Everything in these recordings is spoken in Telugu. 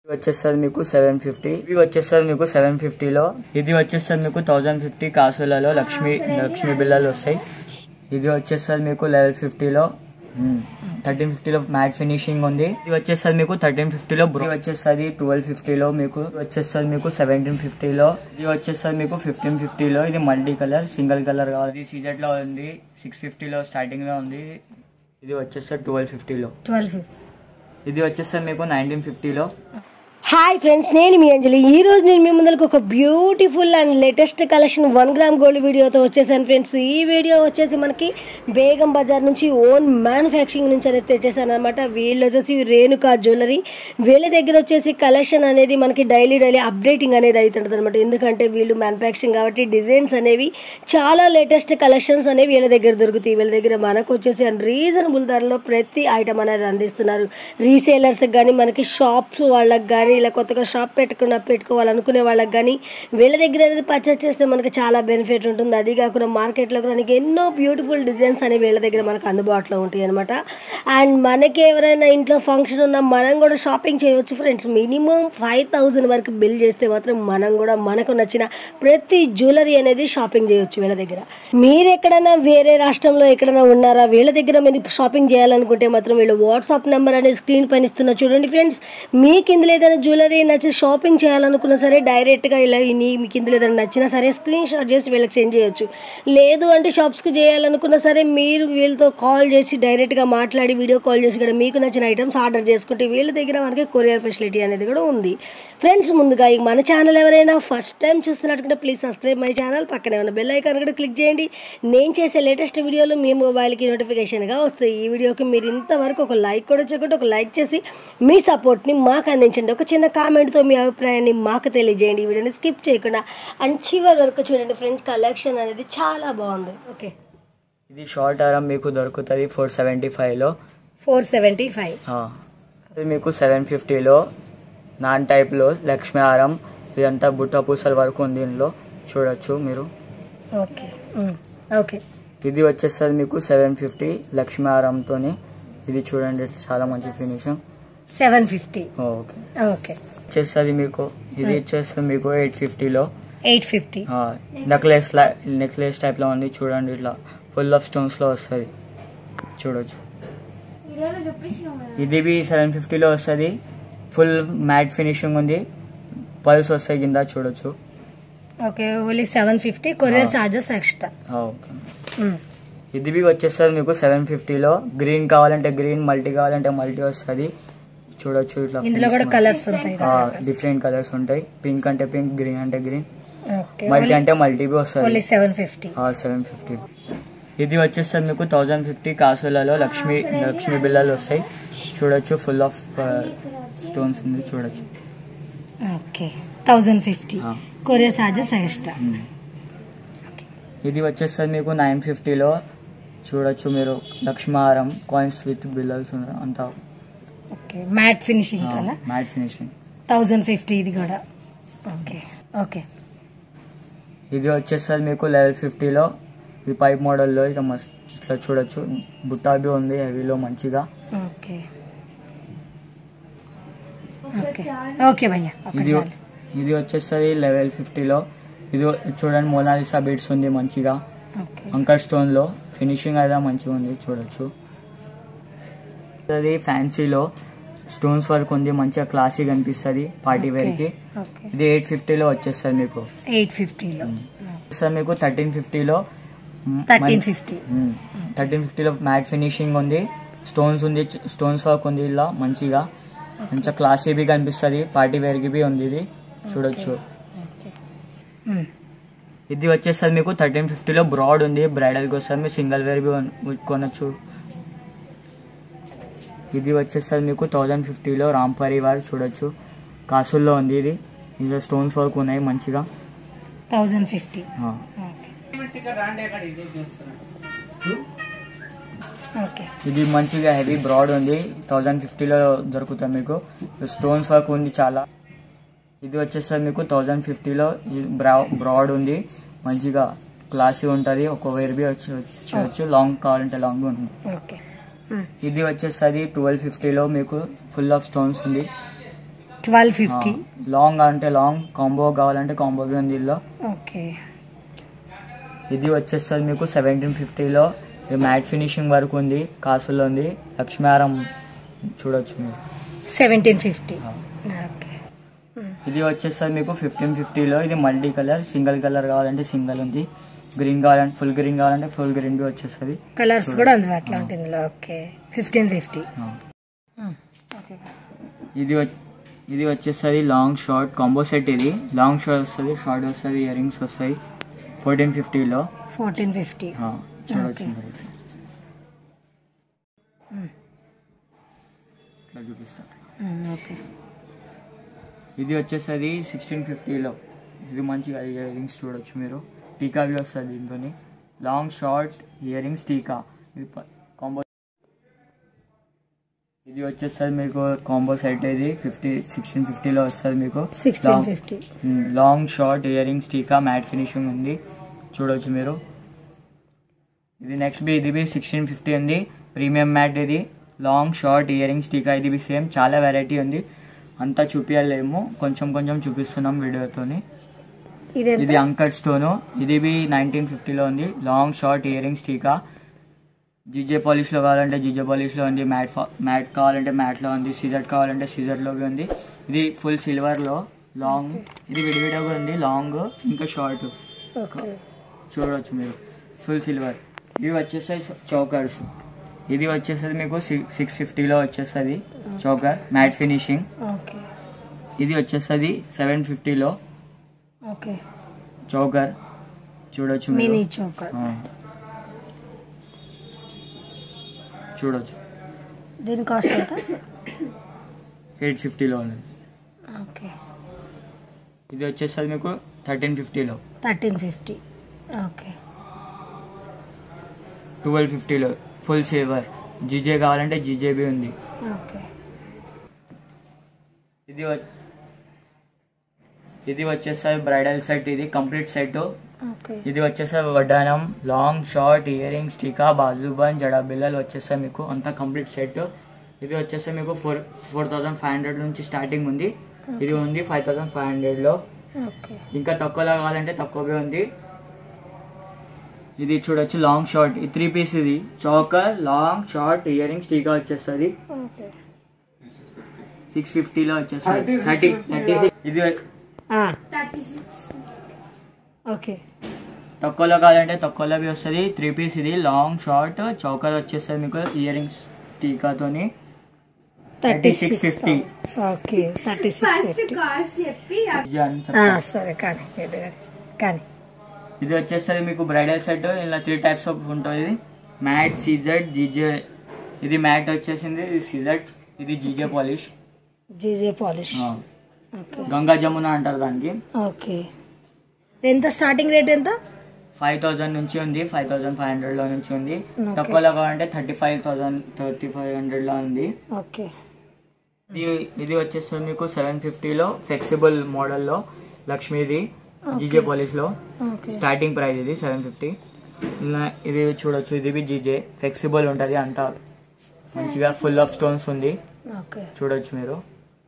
ఇది వచ్చేస్తుంది మీకు సెవెన్ ఫిఫ్టీ ఇది వచ్చేస్తుంది మీకు సెవెన్ ఫిఫ్టీలో ఇది వచ్చేస్తుంది మీకు థౌజండ్ ఫిఫ్టీ కాసులలో లక్ష్మీ లక్ష్మీ బిల్లలు వస్తాయి ఇది వచ్చేస్తుంది మీకు లెవెల్ ఫిఫ్టీలో థర్టీన్ ఫిఫ్టీలో మ్యాట్ ఫినిషింగ్ ఉంది ఇది వచ్చేస్తుంది మీకు థర్టీన్ ఫిఫ్టీలో బ్రూ వచ్చేస్తుంది ట్వెల్వ్ ఫిఫ్టీలో మీకు ఇది వచ్చేస్తుంది మీకు సెవెంటీన్ ఫిఫ్టీలో ఇది వచ్చేస్తుంది మీకు ఫిఫ్టీన్ ఫిఫ్టీలో ఇది మల్టీ కలర్ సింగిల్ కలర్ కావాలి ఇది సీజెట్ లో ఉంది సిక్స్ ఫిఫ్టీలో స్టార్టింగ్ లో ఉంది ఇది వచ్చేస్తుంది ట్వెల్వ్ ఫిఫ్టీలో ట్వెల్వ్ ఫిఫ్టీ ఇది వచ్చేస్తుంది మీకు నైన్టీన్ ఫిఫ్టీలో హాయ్ ఫ్రెండ్స్ నేను మీ అంజలి ఈ రోజు నేను మీ ముందరకు ఒక beautiful and latest collection one gram gold వీడియోతో వచ్చేసాను ఫ్రెండ్స్ ఈ వీడియో వచ్చేసి మనకి బేగం బజార్ నుంచి ఓన్ మ్యానుఫ్యాక్చరింగ్ నుంచి అనేది తెచ్చేసాను అనమాట వీళ్ళు వచ్చేసి రేణుకా జ్యువెలరీ వీళ్ళ దగ్గర వచ్చేసి కలెక్షన్ అనేది మనకి డైలీ డైలీ అప్డేటింగ్ అనేది అవుతుంటుంది అనమాట ఎందుకంటే వీళ్ళు మ్యానుఫ్యాక్చరింగ్ కాబట్టి డిజైన్స్ అనేవి చాలా లేటెస్ట్ కలెక్షన్స్ అనేవి వీళ్ళ దగ్గర దొరుకుతాయి వీళ్ళ దగ్గర మనకు వచ్చేసి రీజనబుల్ ధరలో ప్రతి ఐటమ్ అనేది అందిస్తున్నారు రీసేలర్స్కి కానీ మనకి షాప్స్ వాళ్ళకి కానీ ఇలా కొత్తగా షాప్ పెట్టుకున్న పెట్టుకోవాలనుకునే వాళ్ళకి కానీ వీళ్ళ దగ్గర అనేది పర్చేస్ చేస్తే మనకి చాలా బెనిఫిట్ ఉంటుంది అది కాకుండా మార్కెట్లో మనకి ఎన్నో బ్యూటిఫుల్ డిజైన్స్ అనేవి వీళ్ళ దగ్గర మనకు అందుబాటులో ఉంటాయి అనమాట అండ్ మనకి ఎవరైనా ఇంట్లో ఫంక్షన్ ఉన్నా మనం కూడా షాపింగ్ చేయవచ్చు ఫ్రెండ్స్ మినిమం ఫైవ్ థౌజండ్ వరకు బిల్ చేస్తే మాత్రం మనం కూడా మనకు నచ్చిన ప్రతి జ్యువెలరీ అనేది షాపింగ్ చేయొచ్చు వీళ్ళ దగ్గర మీరు ఎక్కడైనా వేరే రాష్ట్రంలో ఎక్కడైనా ఉన్నారా వీళ్ళ దగ్గర మీరు షాపింగ్ చేయాలనుకుంటే మాత్రం వీళ్ళు వాట్సాప్ నెంబర్ అనేది స్క్రీన్ పైన ఇస్తున్నా చూడండి ఫ్రెండ్స్ మీకు ఇందులో ఏదైనా జ్యువెలరీ నచ్చి షాపింగ్ చేయాలనుకున్నా సరే డైరెక్ట్గా ఇలా ఇన్ని మీకు ఇందులో ఏదైనా నచ్చినా సరే స్క్రీన్ షాట్ చేసి వీళ్ళకి సెండ్ చేయొచ్చు లేదు అంటే షాప్స్కి చేయాలనుకున్నా సరే మీరు వీళ్ళతో కాల్ చేసి డైరెక్ట్గా మాట్లాడి వీడియో కాల్ చేసి కూడా మీకు నచ్చిన ఐటమ్స్ ఆర్డర్ చేసుకుంటే వీళ్ళ దగ్గర మనకి కొరియర్ ఫెసిలిటీ అనేది కూడా ఉంది ఫ్రెండ్స్ ముందుగా ఈ మన ఛానల్ ఎవరైనా ఫస్ట్ టైం చూస్తున్నట్టుకుంటే ప్లీజ్ సబ్స్క్రైబ్ మై ఛానల్ పక్కనే ఉన్న బెల్ ఐకాన్ కూడా క్లిక్ చేయండి నేను చేసే లేటెస్ట్ వీడియోలు మీ మొబైల్కి నోటిఫికేషన్గా వస్తాయి ఈ వీడియోకి మీరు ఇంతవరకు ఒక లైక్ కూడా చేయకుండా ఒక లైక్ చేసి మీ సపోర్ట్ని మాకు అందించండి ఒక చిన్న కామెంట్తో మీ అభిప్రాయాన్ని మాకు తెలియజేయండి ఈ వీడియోని స్కిప్ చేయకుండా అండ్ చివరి వరకు చూడండి ఫ్రెండ్స్ కలెక్షన్ అనేది చాలా బాగుంది ఓకే ఇది షార్ట్ ఆరం మీకు దొరుకుతుంది ఫోర్ సెవెంటీ ఫైవ్లో ఫోర్ సెవెంటీ ఫైవ్ ఇది మీకు సెవెన్ ఫిఫ్టీలో నాన్ టైప్లో లక్ష్మీ హారం ఇదంతా బుట్ట పూసల వరకు ఉంది దీనిలో చూడొచ్చు మీరు ఓకే ఓకే ఇది వచ్చేస్తుంది మీకు సెవెన్ ఫిఫ్టీ లక్ష్మీ హారంతోని ఇది చూడండి చాలా మంచి finishing seven fifty okay okay వచ్చేస్తుంది మీకు ఇది వచ్చేస్తుంది మీకు ఎయిట్ ఫిఫ్టీలో ఎయిట్ ఫిఫ్టీ నెక్లెస్ నెక్లెస్ టైప్లో ఉంది చూడండి ఇట్లా ఫుల్ ఆఫ్ స్టోన్స్లో వస్తుంది చూడొచ్చు ఇది బి సెవెన్ ఫిఫ్టీలో వస్తుంది ఫుల్ మ్యాట్ ఫినిషింగ్ ఉంది పల్స్ వస్తాయి కింద చూడొచ్చు okay only seven fifty courier Ah. Charges extra okay ఇది బి వచ్చేస్తుంది మీకు సెవెన్ ఫిఫ్టీలో గ్రీన్ కావాలంటే గ్రీన్ మల్టీ కావాలంటే మల్టీ వస్తుంది చూడొచ్చు ఇట్లా ఇందులో కూడా కలర్స్ ఉంటాయి డిఫరెంట్ కలర్స్ ఉంటాయి పింక్ అంటే పింక్ గ్రీన్ అంటే గ్రీన్ ఓకే మల్టీ అంటే మల్టీ బి వస్తుంది only seven fifty seven fifty ఇది వచ్చేస్తుంది మీకు థౌజండ్ ఫిఫ్టీ కాసులలో లక్ష్మీ లక్ష్మీ బిల్లలు వస్తాయి చూడొచ్చు ఫుల్ ఆఫ్ స్టోన్స్ ఉంది చూడొచ్చు ఓకే థౌజండ్ ఫిఫ్టీ ఆ. కొరియర్ చార్జెస్ ఎక్స్ట్రా మ్మ్. ఇది వచ్చేస్తుంది మీకు నైన్ ఫిఫ్టీలో చూడొచ్చు మీరు లక్ష్మీహారం కాయిన్స్ విత్ బిల్లల్స్ ఉన్నాయి అంతా ఓకే మ్యాట్ ఫినిషింగ్ కదా మ్యాట్ ఫినిషింగ్ థౌజండ్ ఫిఫ్టీ ఇది కూడా ఓకే ఓకే ఇది వచ్చేస్తుంది మీకు లెవెల్ ఫిఫ్టీలో ఈ పైప్ మోడల్లో ఇక మస్త్ ఇట్లా చూడొచ్చు బుట్టాబి ఉంది హెవీలో మంచిగా ఓకే ఓకే ఓకే భయ్యా ఓకే ఇది చాలు ఇది వచ్చేస్తుంది లెవెల్ ఫిఫ్టీలో ఇది చూడండి మోనాలిసా బీడ్స్ ఉంది మంచిగా ఓకే అంకర్ స్టోన్ లో ఫినిషింగ్ అయితే మంచిగా ఉంది చూడొచ్చు అది ఫ్యాన్సీలో స్టోన్స్ వర్క్ ఉంది మంచిగా క్లాసీగా అనిపిస్తుంది పార్టీ వేర్ కి ఓకే ఇది ఎయిట్ ఫిఫ్టీలో వచ్చేస్తుంది మీకు ఎయిట్ ఫిఫ్టీలో సార్ మీకు థర్టీన్ ఫిఫ్టీలో థర్టీన్ ఫిఫ్టీ థర్టీన్ ఫిఫ్టీలో మ్యాట్ ఫినిషింగ్ ఉంది స్టోన్స్ ఉంది స్టోన్స్ వర్క్ ఉంది ఇలా మంచిగా మంచిగా క్లాసీ బి కనిపిస్తుంది పార్టీ వేర్ కి బి ఉంది ఇది చూడొచ్చు ఇది వచ్చేసరి మీకు థర్టీన్ ఫిఫ్టీలో బ్రాడ్ ఉంది బ్రైడల్ కోసం మీరు సింగిల్ వేర్ బి కొన- కొనొచ్చు ఇది వచ్చేసరి మీకు థౌజండ్ ఫిఫ్టీలో రామ్ పరివార్ చూడొచ్చు కాసుల్లో ఉంది ఇది ఇందులో స్టోన్స్ వర్క్ ఉన్నాయి మంచిగా థౌజండ్ ఫిఫ్టీ ఆ. ఓకే ఇది మంచిగా హెవీ బ్రాడ్ ఉంది థౌజండ్ ఫిఫ్టీలో దొరుకుతుంది మీకు స్టోన్స్ వర్క్ ఉంది చాలా ఇది వచ్చేసరి మీకు థౌజండ్ ఫిఫ్టీలో బ్రాడ్ ఉంది మంచిగా క్లాసీ ఉంటుంది ఒక వేర్ బి వచ్చి వచ్చేయచ్చు లాంగ్ కావాలంటే లాంగ్ ఉంది ఓకే ఇది వచ్చేసరి ట్వెల్వ్ ఫిఫ్టీలో మీకు ఫుల్ ఆఫ్ స్టోన్స్ ఉంది ట్వెల్వ్ ఫిఫ్టీ లాంగ్ అంటే లాంగ్ కాంబో కావాలంటే కాంబో ఉంది ఇందులో ఓకే ఇది వచ్చేస్తుంది మీకు సెవెంటీన్ ఫిఫ్టీలో ఇది మ్యాట్ ఫినిషింగ్ వరకు ఉంది కాసులో ఉంది లక్ష్మీహారం చూడొచ్చు మీరు సెవెంటీన్ ఫిఫ్టీ ఆ. ఓకే ఇది వచ్చేస్తుంది మీకు ఫిఫ్టీన్ ఫిఫ్టీలో ఇది మల్టీ కలర్ సింగిల్ కలర్ కావాలంటే సింగిల్ ఉంది గ్రీన్ కావాలంటే ఫుల్ గ్రీన్ కావాలంటే ఫుల్ గ్రీన్ బి వచ్చేస్తుంది కలర్స్ కూడా అందుబాటులో ఉంటుంది ఇందులో ఓకే ఫిఫ్టీన్ ఫిఫ్టీ ఆ. ఓకే ఇది వచ్- ఇది వచ్చేస్తుంది లాంగ్ షార్ట్ కాంబో సెట్ ఇది లాంగ్ షార్ట్ వస్తుంది షార్ట్ వస్తుంది ఇయర్ రింగ్స్ వస్తాయి ఫోర్టీన్ ఫిఫ్టీలో ఫోర్టీన్ ఫిఫ్టీ చూడొచ్చు Okay. మీరు. ఇట్లా చూపిస్తాను ఓకే ఇది వచ్చేసరి సిక్స్టీన్ ఫిఫ్టీలో ఇది మంచిగా ఇయర్ రింగ్స్ చూడొచ్చు మీరు టీకావి వస్తుంది దీంతో లాంగ్ షార్ట్ ఇయర్ రింగ్స్ టీకా ఇది కాంబో ఇది వచ్చేస్తుంది మీకు కాంబో సెట్ ఇది ఫిఫ్టీ సిక్స్టీన్ ఫిఫ్టీలో వస్తుంది మీకు సిక్స్టీన్ Long- ఫిఫ్టీ మ్, లాంగ్ షార్ట్ ఇయర్ రింగ్స్ టీకా మ్యాట్ ఫినిషింగ్ ఉంది చూడొచ్చు మీరు ఇది నెక్స్ట్ బి ఇది బి సిక్స్టీన్ ఫిఫ్టీ ఉంది ప్రీమియం మ్యాట్ ఇది లాంగ్ షార్ట్ ఇయర్ రింగ్స్ టీకా ఇది బి సేమ్ చాలా వెరైటీ ఉంది అంతా చూపించలేము కొంచెం కొంచెం చూపిస్తున్నాం వీడియోతోని ఇది ఇది అంకట్ స్టోన్ ఇది బి నైన్టీన్ ఫిఫ్టీలో ఉంది లాంగ్ షార్ట్ ఇయర్ రింగ్స్ టీకా జీజే పాలిష్లో కావాలంటే జీజే పాలిష్లో ఉంది మ్యాట్ ఫా- మ్యాట్ కావాలంటే మ్యాట్లో ఉంది సిజర్ కావాలంటే సిజర్లో ఉంది ఇది ఫుల్ సిల్వర్లో లాంగ్ ఇది విడివిడిగా ఉంది లాంగ్ ఇంకా షార్ట్ ఓకే చూడవచ్చు మీరు ఫుల్ సిల్వర్ ఇవి వచ్చేసాయి చౌకర్స్ ఇది వచ్చేసరి మీకు సిక్స్ ఫిఫ్టీలో వచ్చేస్తుంది చౌకర్ మ్యాట్ ఫినిషింగ్ ఓకే ఇది వచ్చేస్తుంది సెవెన్ ఫిఫ్టీలో ఓకే చౌకర్ చూడొచ్చు మీరు మినీ చోకర్ ఆ. చూడొచ్చు దీని కాస్ట్ ఎంత ఎయిట్ ఫిఫ్టీలో ఉంది ఓకే ఇది వచ్చేస్తుంది మీకు థర్టీన్ ఫిఫ్టీలో థర్టీన్ ఫిఫ్టీ ఓకే ట్వెల్వ్ ఫిఫ్టీలో ఫుల్ సిల్వర్ జీజే కావాలంటే జీజేబీ ఉంది ఓకే ఇది వ- ఇది వచ్చేసరి బ్రైడల్ సెట్ ఇది కంప్లీట్ సెట్ ఓకే ఇది వచ్చేసరి వడ్డానం లాంగ్ షార్ట్ ఇయర్ రింగ్స్ టీకా బాజుబాన్ జడా బిల్లలు వచ్చేస్తాయి మీకు అంతా కంప్లీట్ సెట్ ఇది వచ్చేసి మీకు four four thousand five hundred నుంచి స్టార్టింగ్ ఉంది ఇది ఉంది ఫైవ్ థౌసండ్ ఫైవ్ హండ్రెడ్లో ఓకే ఇంకా తక్కువలో కావాలంటే తక్కువగా ఉంది ఇది చూడొచ్చు లాంగ్ షార్ట్ ఈ త్రీ పీస్ ఇది choker long short earrings టీకా వచ్చేస్తుంది ఓకే సిక్స్ ఫిఫ్టీలో వచ్చేస్తుంది థర్టీ థర్టీ సిక్స్ ఇది ఓకే తక్కువలో కావాలంటే తక్కువలో బి వస్తుంది త్రీ పీస్ ఇది లాంగ్ షార్ట్ చౌకర్ వచ్చేస్తుంది మీకు ఇయర్ రింగ్స్ టీకాతోని thirty 36.50. Six okay thirty six fifty ఇది అని చెప్తా. సరే కానీ పెద్దగా కానీ ఇది వచ్చేసరికి మీకు బ్రైడల్ సెట్ ఇలా త్రీ టైప్స్ ఆఫ్ ఉంటుంది మ్యాట్ సీజెడ్ జీజే ఇది మ్యాట్ వచ్చేసింది ఇది సీజెడ్ ఇది GJ polish GJ polish okay Ganga Jamuna అంటారు దానికి ఓకే ఎంత స్టార్టింగ్ రేట్ ఎంత ఫైవ్ థౌసండ్ నుంచి ఉంది ఫైవ్ థౌసండ్ ఫైవ్ హండ్రెడ్ లో నుంచి ఉంది Okay. తక్కువలో కావాలంటే thirty five thousand thirty five hundred లో ఉంది ఓకే ఇది ఇది వచ్చేసి మీకు సెవెన్ ఫిఫ్టీలో ఫ్లెక్సిబుల్ మోడల్లో లక్ష్మీది జీజే పాలిష్ లో ఓకే స్టార్టింగ్ ప్రైస్ ఇది సెవెన్ ఫిఫ్టీ ఇది చూడొచ్చు ఇది బి జీజే ఫ్లెక్సిబుల్ ఉంటుంది అంతా మంచిగా ఫుల్ ఆఫ్ స్టోన్స్ ఉంది ఓకే చూడొచ్చు మీరు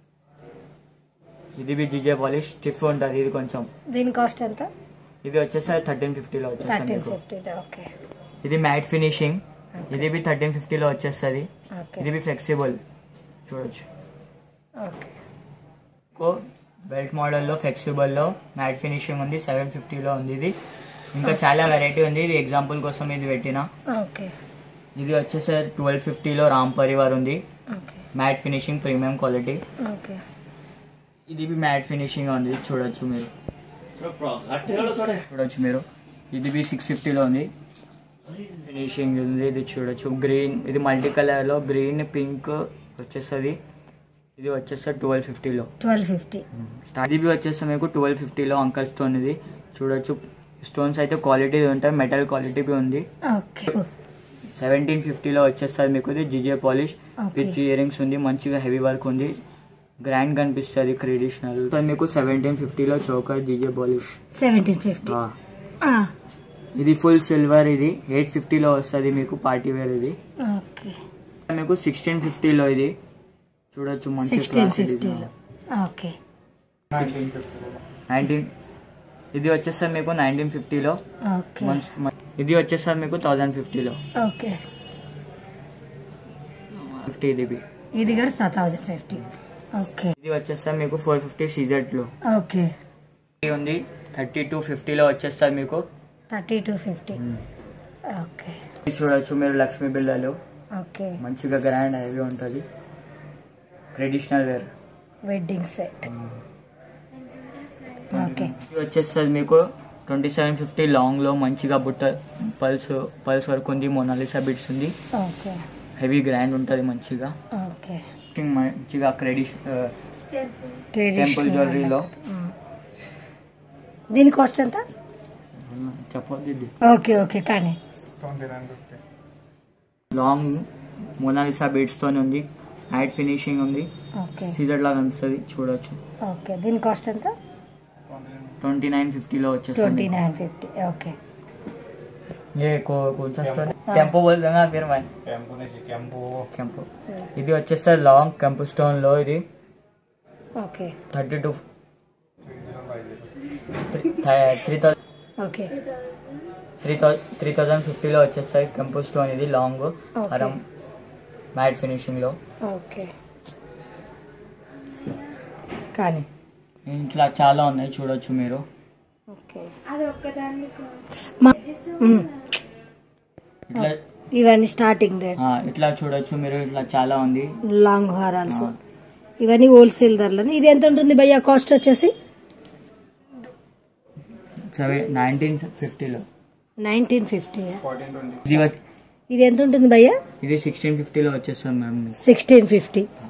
ఇది బి జీజే పాలిష్ స్టిఫ్ ఉంటుంది ఇది కొంచెం దీని కాస్ట్ ఎంత ఇది వచ్చేసి థర్టీన్ ఫిఫ్టీలో వచ్చేస్తుంది థర్టీన్ మీకు ఫిఫ్టీ ఓకే ఇది మ్యాట్ ఫినిషింగ్ ఇది బి థర్టీన్ ఫిఫ్టీలో వచ్చేస్తుంది ఓకే ఇది బి ఫ్లెక్సిబుల్ చూడొచ్చు ఓకే బెల్ట్ మోడల్లో ఫ్లెక్సిబుల్లో మ్యాట్ ఫినిషింగ్ ఉంది సెవెన్ ఫిఫ్టీలో ఉంది ఇది ఇంకా చాలా వెరైటీ ఉంది ఇది ఎగ్జాంపుల్ కోసం ఇది పెట్టిన ఓకే ఇది వచ్చేసి ట్వెల్వ్ ఫిఫ్టీలో రామ్ పరివార్ ఉంది okay matte finishing premium quality okay ఇది బి మ్యాట్ ఫినిషింగ్ ఉంది చూడొచ్చు మీరు చూడొచ్చు మీరు ఇది బి సిక్స్ ఫిఫ్టీలో ఉంది ఫినిషింగ్ ఉంది ఇది చూడొచ్చు గ్రీన్ ఇది మల్టీ కలర్లో గ్రీన్ పింక్ వచ్చేస్తుంది ఇది వచ్చేస్తుంది ట్వెల్వ్ ఫిఫ్టీలో ట్వెల్వ్ ఫిఫ్టీ ఇది బి వచ్చేసి మీకు ట్వెల్వ్ ఫిఫ్టీలో అంకల్ స్టోన్ ఇది చూడొచ్చు స్టోన్స్ అయితే క్వాలిటీ ఉంటాయి మెటల్ క్వాలిటీ బి ఉంది ఓకే సెవెంటీన్ ఫిఫ్టీలో వచ్చేస్తుంది మీకు ఇది GJ polish Okay. With earrings ఉంది మంచిగా హెవీ వర్క్ ఉంది గ్రాండ్ కనిపిస్తుంది ట్రెడిషనల్ మీకు సెవెంటీన్ ఫిఫ్టీలో choker GJ polish seventeen fifty ఇది ఫుల్ సిల్వర్ ఇది ఎయిట్ ఫిఫ్టీలో వస్తుంది మీకు పార్టీ వేర్ ఇది ఓకే మీకు సిక్స్టీన్ ఫిఫ్టీలో ఇది చూడొచ్చు మంచి సిక్స్టీన్ క్లాస్ ఇది ఫిఫ్టీలో ఓకే నైన్టీన్ ఇది వచ్చేస్తారు మీకు నైన్టీన్ ఫిఫ్టీలో ఓకే ఇది వచ్చేస్తారు మీకు థౌజండ్ ఫిఫ్టీలో ఓకే ఫిఫ్టీ ఇది ఇది కూడా థౌజండ్ ఫిఫ్టీ ఓకే ఇది వచ్చేస్తారు మీకు ఫోర్ ఫిఫ్టీ సీజెట్లో ఓకే ఇది ఉంది థర్టీ టూ ఫిఫ్టీలో వచ్చేస్తారు మీకు థర్టీ టు ఫిఫ్టీ ఓకే ఇది చూడొచ్చు మీరు లక్ష్మీ బిళ్ళలు ఓకే మంచిగా గ్రాండ్ హెవీ ఉంటుంది traditional wear wedding set okay ఇది వచ్చేస్తుంది మీకు ట్వంటీ సెవెన్ ఫిఫ్టీ లాంగ్లో మంచిగా బుట్ట పల్స్ పల్స్ వర్క్ ఉంది మొనాలిసా బిట్స్ ఉంది ఓకే హెవీ గ్రాండ్ ఉంటుంది మంచిగా ఓకే మంచిగా క్రెడిష్ టెంపుల్ ట్రెడిషనల్ జ్యువెలరీలో దీని కాస్ట్ ఎంత చెప్పొద్దు ఇది ఓకే ఓకే కానీ లాంగ్ మొనాలిసా బీడ్స్ తోని ఉంది నైట్ ఫినిషింగ్ ఉంది ఓకే సీజర్ లాగా అనిపిస్తుంది చూడొచ్చు ఓకే దీని కాస్ట్ ఎంత ట్వంటీ నైన్ ఫిఫ్టీలో ట్వంటీ వచ్చేస్తుంది నైన్ ఫిఫ్టీ ఓకే ये को कौन सा स्टोन కెంపో बोल देना फिर मैं కెంపో ఇది వచ్చేసరి లాంగ్ కెంపు స్టోన్ లో ఇది okay thirty two three thousand okay three thousand three thousand ఫిఫ్టీలో వచ్చేస్తాయి కెంపు స్టోన్ ఇది లాంగ్ అరం మ్యాట్ ఫినిషింగ్ లో ఓకే కానీ ఇంట్లో చాలా ఉన్నాయి చూడొచ్చు మీరు ఓకే అది ఒక్కదాన్ని మా- మ్, ఇట్లా ఇవన్నీ స్టార్టింగ్ రేట్ ఆ, ఇట్లా చూడొచ్చు మీరు ఇట్లా చాలా ఉంది లాంగ్ హారాల్స్ ఇవన్నీ హోల్సేల్ ధరలని ఇది ఎంత ఉంటుంది భయ్యా కాస్ట్ వచ్చేసి సెవెన్ నైన్టీన్ ఫిఫ్టీలో నైన్టీన్ ఫిఫ్టీ ఇది వచ్- ఇది ఎంత ఉంటుంది భయ్యా ఇది సిక్స్టీన్ ఫిఫ్టీలో వచ్చేస్తాం మ్యామ్ సిక్స్టీన్ ఫిఫ్టీ